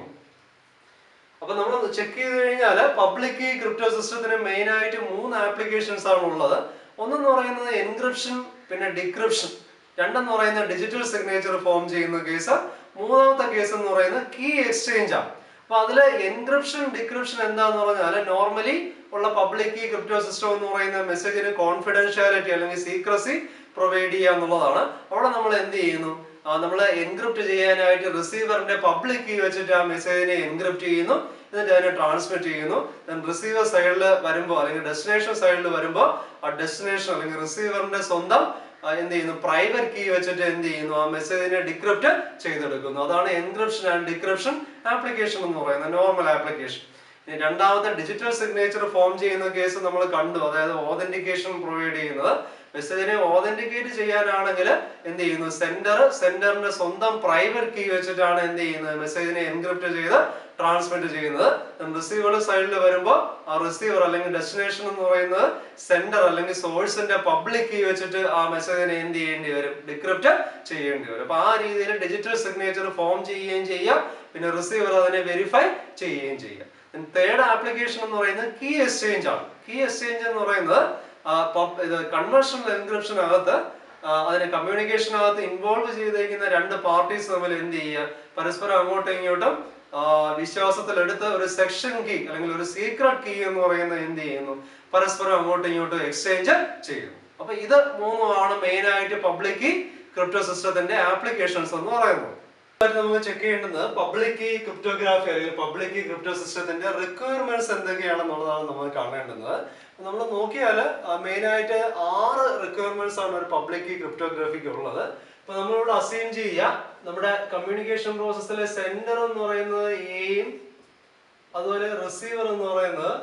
അപ്പൊ നമ്മൾ ചെക്ക് ചെയ്ത് കഴിഞ്ഞാൽ പബ്ലിക് കീ ക്രിപ്റ്റോ സിസ്റ്റത്തിന് മെയിൻ ആയിട്ട് മൂന്ന് ആപ്ലിക്കേഷൻസ് ആണ് ഉള്ളത് ഒന്നെന്ന് പറയുന്നത് എൻക്രിപ്ഷൻ പിന്നെ ഡിക്രിപ്ഷൻ രണ്ടെന്ന് പറയുന്നത് ഡിജിറ്റൽ സിഗ്നേച്ചർ ഫോം ചെയ്യുന്ന കേസ് മൂന്നാമത്തെ കേസ് എന്ന് പറയുന്നത് കീ എക്സ്ചേഞ്ച് ആണ് അപ്പൊ അതില് എൻക്രിപ്ഷൻ ഡിക്രിപ്ഷൻ എന്താന്ന് പറഞ്ഞാൽ നോർമലി ഉള്ള പബ്ലിക് കീ ക്രിപ്റ്റോ സിസ്റ്റം എന്ന് പറയുന്ന മെസ്സേജിന് കോൺഫിഡൻഷ്യാലിറ്റി അല്ലെങ്കിൽ സീക്രസി പ്രൊവൈഡ് ചെയ്യുക എന്നുള്ളതാണ് അവിടെ നമ്മൾ എന്ത് ചെയ്യുന്നു നമ്മൾ എൻക്രിപ്റ്റ് ചെയ്യാനായിട്ട് റിസീവറിന്റെ പബ്ലിക് കീ വെച്ചിട്ട് ആ മെസ്സേജിനെ എൻക്രിപ്റ്റ് ചെയ്യുന്നു എന്നിട്ട് അതിനെ ട്രാൻസ്മിറ്റ് ചെയ്യുന്നു റിസീവർ സൈഡിൽ വരുമ്പോൾ അല്ലെങ്കിൽ ഡെസ്റ്റിനേഷൻ സൈഡിൽ വരുമ്പോൾ ആ ഡെസ്റ്റിനേഷൻ അല്ലെങ്കിൽ റിസീവറിന്റെ സ്വന്തം ആ, എന്ത് ചെയ്യുന്നു പ്രൈവറ്റ് കീ വെച്ചിട്ട് എന്ത് ചെയ്യുന്നു ആ മെസ്സേജിനെ ഡിക്രിപ്റ്റ് ചെയ്തെടുക്കുന്നു അതാണ് എൻക്രിപ്ഷൻ ആൻഡ് ഡിക്രിപ്ഷൻ ആപ്ലിക്കേഷൻ എന്ന് പറയുന്നത് നോർമൽ ആപ്ലിക്കേഷൻ ഇനി രണ്ടാമത്തെ ഡിജിറ്റൽ സിഗ്നേച്ചർ ഫോം ചെയ്യുന്ന കേസ് നമ്മൾ കണ്ടു അതായത് ഓതന്റിക്കേഷൻ പ്രൊവൈഡ് ചെയ്യുന്നത് മെസ്സേജിനെ ഓതന്റിക്കേറ്റ് ചെയ്യാനാണെങ്കിൽ എന്ത് ചെയ്യുന്നു സെന്റർ സെന്ററിന്റെ സ്വന്തം പ്രൈവറ്റ് കീ വെച്ചിട്ടാണ് എന്ത് ചെയ്യുന്നത് മെസ്സേജിനെ എൻക്രിപ്റ്റ് ചെയ്ത് ട്രാൻസ്മിറ്റ് ചെയ്യുന്നത് റിസീവർ സൈഡിൽ വരുമ്പോൾ ആ റിസീവർ അല്ലെങ്കിൽ ഡെസ്റ്റിനേഷൻ എന്ന് പറയുന്നത് സെന്റർ അല്ലെങ്കിൽ സോഴ്സിന്റെ പബ്ലിക് കീ വെച്ചിട്ട് ആ മെസ്സേജിനെ എന്ത് ചെയ്യേണ്ടി വരും ഡിക്രിപ്റ്റ് ചെയ്യേണ്ടി വരും അപ്പൊ ആ രീതിയിൽ ഡിജിറ്റൽ സിഗ്നേച്ചർ ഫോം ചെയ്യുകയും ചെയ്യാം പിന്നെ റിസീവർ അതിനെ വെരിഫൈ ചെയ്യുകയും ചെയ്യാം തേർഡ് ആപ്ലിക്കേഷൻ എന്ന് പറയുന്നത് കീ എക്സ്ചേഞ്ച് ആണ് കീ എക്സ്ചേഞ്ച് എന്ന് പറയുന്നത് ആ, പബ്- ഇത് കൺവേർഷണൽ എൻക്രിപ്ഷൻ അകത്ത് ആ, അതിന് കമ്മ്യൂണിക്കേഷനകത്ത് ഇൻവോൾവ് ചെയ്തേക്കുന്ന രണ്ട് പാർട്ടീസ് തമ്മിൽ എന്ത് ചെയ്യുക പരസ്പരം അങ്ങോട്ടും ഇങ്ങോട്ടും ആ, വിശ്വാസത്തിലെടുത്ത് ഒരു സെക്ഷൻ കീ അല്ലെങ്കിൽ ഒരു സീക്രട്ട് കീ എന്ന് പറയുന്നത് എന്ത് ചെയ്യുന്നു പരസ്പരം അങ്ങോട്ടും ഇങ്ങോട്ടും എക്സ്ചേഞ്ച് ചെയ്യുന്നു അപ്പൊ ഇത് മൂന്നുമാണ് മെയിൻ ആയിട്ട് പബ്ലിക് കീ ക്രിപ്റ്റോ സിസ്റ്റത്തിന്റെ ആപ്ലിക്കേഷൻസ് എന്ന് പറയുന്നത് ആയിട്ട് നമുക്ക് ചെക്ക് ചെയ്യേണ്ടത് പബ്ലിക് കീ ക്രിപ്റ്റോഗ്രാഫി അല്ലെങ്കിൽ പബ്ലിക് കീ ക്രിപ്റ്റോ സിസ്റ്റത്തിന്റെ റിക്വയർമെന്റ്സ് എന്തൊക്കെയാണെന്നുള്ളതാണ് നമ്മൾ കാണേണ്ടത് നമ്മൾ നോക്കിയാൽ മെയിൻ ആയിട്ട് ആറ് റിക്വയർമെന്റ്സ് ആണ് ഒരു പബ്ലിക് കീ ക്രിപ്റ്റോഗ്രാഫിക്ക് ഉള്ളത് ഇപ്പൊ നമ്മളിവിടെ അസൈൻ ചെയ്യുക നമ്മുടെ കമ്മ്യൂണിക്കേഷൻ പ്രോസസ്സിലെ സെൻഡർ എന്ന് പറയുന്നത് എയും അതുപോലെ റിസീവർ എന്ന് പറയുന്നത്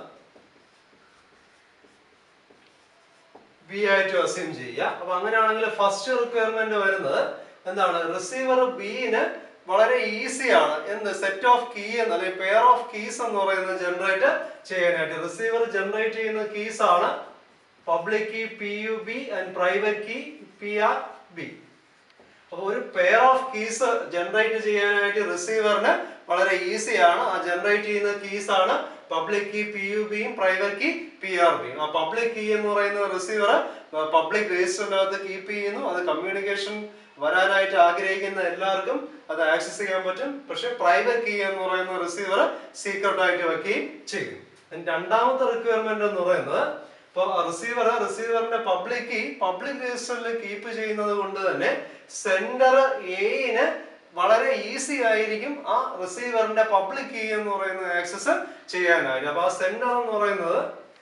ബി ആയിട്ട് അസ്യൂം ചെയ്യുക അപ്പൊ അങ്ങനെയാണെങ്കിൽ ഫസ്റ്റ് റിക്വയർമെന്റ് വരുന്നത് എന്താണ് റിസീവർ ബിന് വളരെ ഈസിയാണ് എന്ത് സെറ്റ് ഓഫ് കീ എന്ന് അല്ലെങ്കിൽ പെയർ ഓഫ് കീസ് എന്ന് പറയുന്നത് ജനറേറ്റ് ചെയ്യാനായിട്ട് റിസീവർ ജനറേറ്റ് ചെയ്യുന്ന കീസ് ആണ് public key P U B and private key P R B അപ്പൊ ഒരു പെയർ ഓഫ് കീസ് ജനറേറ്റ് ചെയ്യാനായിട്ട് റിസീവറിന് വളരെ ഈസിയാണ് ആ ജനറേറ്റ് ചെയ്യുന്ന കീസ് ആണ് പബ്ലിക് കീ പി യു ബിയും പ്രൈവറ്റ് കീ പി ആർ ബിയും ആ പബ്ലിക് കീ എന്ന് പറയുന്ന റിസീവർ പബ്ലിക് രജിസ്റ്ററിനകത്ത് കീപ്പ് ചെയ്യുന്നു അത് കമ്മ്യൂണിക്കേഷൻ വരാനായിട്ട് ആഗ്രഹിക്കുന്ന എല്ലാവർക്കും അത് ആക്സസ് ചെയ്യാൻ പറ്റും പക്ഷെ പ്രൈവറ്റ് കീ എന്ന് പറയുന്ന റിസീവർ സീക്രട്ട് ആയിട്ട് വെക്കുകയും ചെയ്യും And രണ്ടാമത്തെ റിക്വയർമെന്റ് എന്ന് പറയുന്നത് ഇപ്പോൾ റിസീവർ റിസീവറിന്റെ പബ്ലിക് കീ പബ്ലിക് രജിസ്റ്ററിൽ കീപ്പ് ചെയ്യുന്നത് കൊണ്ട് തന്നെ സെൻഡർ എയിന് വളരെ ഈസി ആയിരിക്കും ആ റിസീവറിന്റെ പബ്ലിക് കീ എന്ന് പറയുന്ന ആക്സസ് ചെയ്യാനായിട്ട് അപ്പൊ ആ സെൻഡർ എന്ന് പറയുന്നത്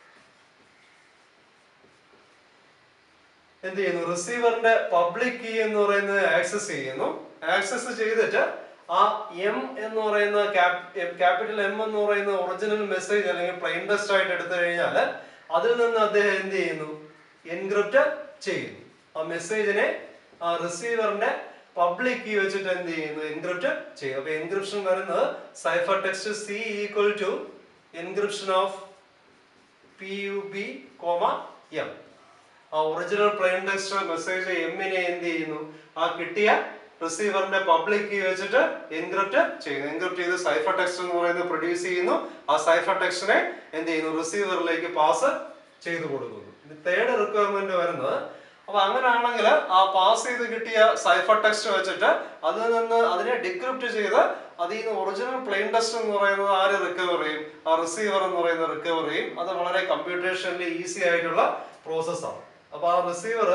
എന്ത് ചെയ്യുന്നു റിസീവറിന്റെ പബ്ലിക് കീ എന്ന് പറയുന്നത് ആക്സസ് ചെയ്യുന്നു ആക്സസ് ചെയ്തിട്ട് ആ എം എന്ന് പറയുന്ന ക്യാപിറ്റൽ എം എന്ന് പറയുന്ന ഒറിജിനൽ മെസ്സേജ് അല്ലെങ്കിൽ പ്ലെയിൻ ടെസ്റ്റ് ആയിട്ട് എടുത്തു കഴിഞ്ഞാൽ അതിൽ നിന്ന് അദ്ദേഹം എന്ത് ചെയ്യുന്നു എൻക്രിപ്റ്റ് ചെയ്യുന്നു ആ മെസ്സേജിനെ ആ റിസീവറിന്റെ പബ്ലിക് കീ വെച്ചിട്ട് എന്ത് ചെയ്യുന്നു എൻക്രിപ്റ്റ് ചെയ്യും അപ്പൊ എൻക്രിപ്ഷൻ വരുന്നത് cipher text C equal to encryption of P U B comma M ആ ഒറിജിനൽ പ്ലെയിൻ ടെക്സ്റ്റ് മെസ്സേജ് എമ്മിനെ എന്ത് ചെയ്യുന്നു ആ കിട്ടിയ റിസീവറിന്റെ പബ്ലിക് കീ വെച്ചിട്ട് എൻക്രിപ്റ്റ് ചെയ്യുന്നു എൻക്രിപ്റ്റ് ചെയ്ത് സൈഫർ ടെക്സ്റ്റ് എന്ന് പറയുന്നത് പ്രൊഡ്യൂസ് ചെയ്യുന്നു ആ സൈഫർ ടെക്സ്റ്റിനെ എന്ത് ചെയ്യുന്നു റിസീവറിലേക്ക് പാസ് ചെയ്തു കൊടുക്കുന്നു തേർഡ് റിക്വയർമെന്റ് വരുന്നത് അപ്പൊ അങ്ങനെയാണെങ്കിൽ ആ പാസ് ചെയ്ത് കിട്ടിയ സൈഫർ ടെക്സ്റ്റ് വെച്ചിട്ട് അതിൽ നിന്ന് അതിനെ ഡിക്രിപ്റ്റ് ചെയ്ത് അതിൽ നിന്ന് ഒറിജിനൽ പ്ലെയിൻ ടെസ്റ്റ് എന്ന് പറയുന്നത് ആര് റിക്കവർ ചെയ്യും ആ റിസീവർ എന്ന് പറയുന്ന റിക്കവർ ചെയ്യും അത് വളരെ കമ്പ്യൂട്ടേഷനിൽ ഈസി ആയിട്ടുള്ള പ്രോസസ്സാണ് അപ്പൊ ആ റിസീവർ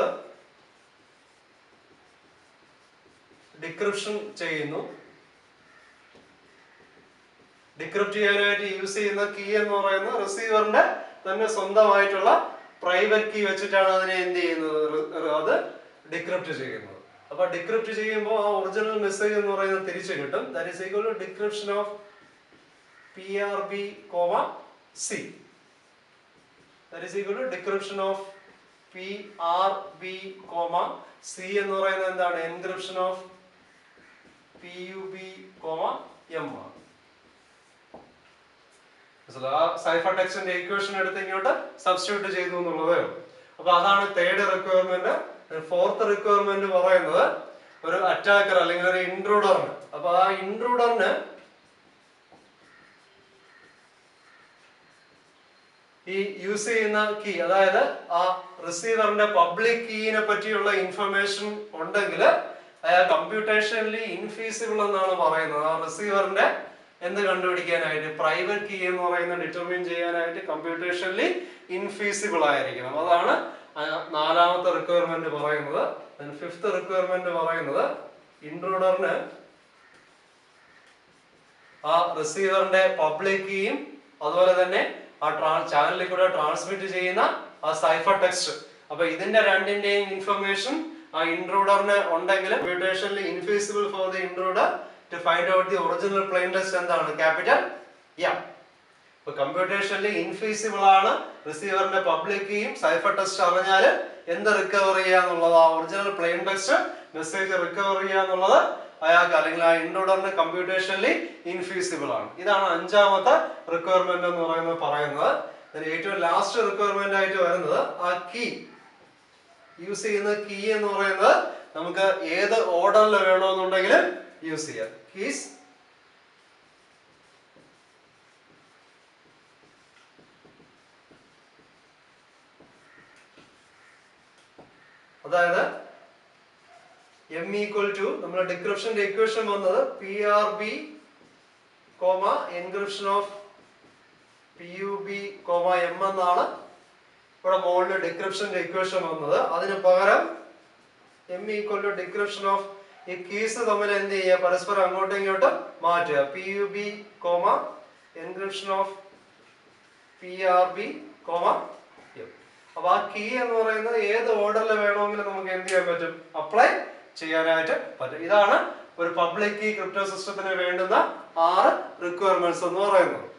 ഡിക്രിപ്ഷൻ ചെയ്യുന്നു ഡിക്രിപ്റ്റ് ചെയ്യാനായിട്ട് യൂസ് ചെയ്യുന്ന കീ എന്ന് പറയുന്നത് റിസീവറിന്റെ തന്നെ സ്വന്തമായിട്ടുള്ള പ്രൈവറ്റ് കീ വെച്ചിട്ടാണ് അതിനെ എന്ത് ചെയ്യുന്നത് റി- അത് ഡിക്രിപ്റ്റ് ചെയ്യുന്നത് അപ്പൊ ഡിക്രിപ്റ്റ് ചെയ്യുമ്പോൾ ആ ഒറിജിനൽ മെസ്സേജ് എന്ന് പറയുന്നത് തിരിച്ചു കിട്ടും that is equal to decryption of P R B comma C that is equal to decryption of P R B comma C എന്ന് പറയുന്നത് എന്താണ് encryption of P U B comma M ആണ് മനസ്സിലായോ? ആ സൈഫർ ടെക്സ്റ്റിന്റെ ഇക്വേഷൻ എടുത്ത് ഇങ്ങോട്ട് substitute ചെയ്തു എന്നുള്ളതേ ഉള്ളൂ അപ്പൊ അതാണ് തേർഡ് റിക്വയർമെന്റ് ഫോർത്ത് റിക്വയർമെന്റ് പറയുന്നത് ഒരു അറ്റാക്കർ അല്ലെങ്കിൽ ഒരു ഇൻട്രൂഡറിന് അപ്പൊ ആ ഇൻട്രൂഡറിന് ഈ യൂസ് ചെയ്യുന്ന കീ അതായത് ആ റിസീവറിന്റെ പബ്ലിക് കീനെ പറ്റിയുള്ള ഇൻഫർമേഷൻ ഉണ്ടെങ്കിൽ അയാൾ കമ്പ്യൂട്ടേഷനലി ഇൻഫീസിബിൾ എന്നാണ് പറയുന്നത് ആ റിസീവറിന്റെ എന്ത് കണ്ടുപിടിക്കാനായിട്ട് പ്രൈവറ്റ് കീ എന്ന് പറയുന്ന ഡിറ്റർമിൻ ചെയ്യാനായിട്ട് കമ്പ്യൂട്ടേഷനലി ഇൻഫീസിബിൾ ആയിരിക്കണം അതാണ് ആ നാലാമത്തെ റിക്വയർമെന്റ് പറയുന്നത് ഫിഫ്ത്ത് റിക്വയർമെന്റ് പറയുന്നത് ഇൻട്രൂഡറിന് ആ റിസീവറിന്റെ പബ്ലിക് കീയും അതുപോലെ തന്നെ ആ ട്രാ ചാനലിൽ കൂടെ ട്രാൻസ്മിറ്റ് ചെയ്യുന്ന ആ സൈഫർ ടെക്സ്റ്റ് അപ്പൊ ഇതിന്റെ രണ്ടിന്റെയും ഇൻഫർമേഷൻ ആ ഇൻട്രൂഡറിന് ഉണ്ടെങ്കിൽ കമ്പ്യൂട്ടേഷനിൽ infeasible for the intruder to find out the original plain text എന്താണ് ക്യാപിറ്റൽ എം ഇപ്പൊ കമ്പ്യൂട്ടേഷനിൽ ഇൻഫീസിബിൾ ആണ് റിസീവറിന്റെ പബ്ലിക് കീയും സൈഫർ ടെസ്റ്റ് അറിഞ്ഞാൽ എന്ത് റിക്കവർ ചെയ്യാന്നുള്ളത് ആ original plain text message recover ചെയ്യാന്നുള്ളത് അയാൾക്ക് അല്ലെങ്കിൽ ആ ഇൻട്രൂഡറിന് കമ്പ്യൂട്ടേഷനലി ഇൻഫീസിബിൾ ആണ് ഇതാണ് അഞ്ചാമത്തെ റിക്വയർമെന്റ് എന്ന് പറയുന്നത് പറയുന്നത് ഇതിന് ഏറ്റവും ലാസ്റ്റ് റിക്വയർമെന്റ് ആയിട്ട് വരുന്നത് ആ കീ യൂസ് ചെയ്യുന്ന കീ എന്ന് പറയുന്നത് നമുക്ക് ഏത് ഓർഡറിൽ വേണമെന്നുണ്ടെങ്കിൽ യൂസ് ചെയ്യാം കീസ് അതായത് എം ഈക്വൽ ടു നമ്മുടെ ഡിക്രിപ്ഷന്റെ ഇക്വേഷൻ വന്നത് P R B comma encryption of P U B comma M എന്നാണ് ഇവിടെ മുകളിൽ ഡിക്രിപ്ഷന്റെ ഇക്വേഷൻ വന്നത് അതിന് പകരം M equal to decryption of ഈ കീസ് തമ്മിൽ എന്ത് ചെയ്യുക പരസ്പരം അങ്ങോട്ടും ഇങ്ങോട്ടും മാറ്റുക P U B comma encryption of P R B comma അപ്പൊ ആ കീ എന്ന് പറയുന്നത് ഏത് ഓർഡറിൽ വേണമെങ്കിലും നമുക്ക് എന്ത് ചെയ്യാൻ പറ്റും അപ്ലൈ ചെയ്യാനായിട്ട് പറ്റും ഇതാണ് ഒരു പബ്ലിക് കീ ക്രിപ്റ്റോ സിസ്റ്റത്തിന് വേണ്ടുന്ന ആറ് റിക്വയർമെന്റ്സ് എന്ന് പറയുന്നത്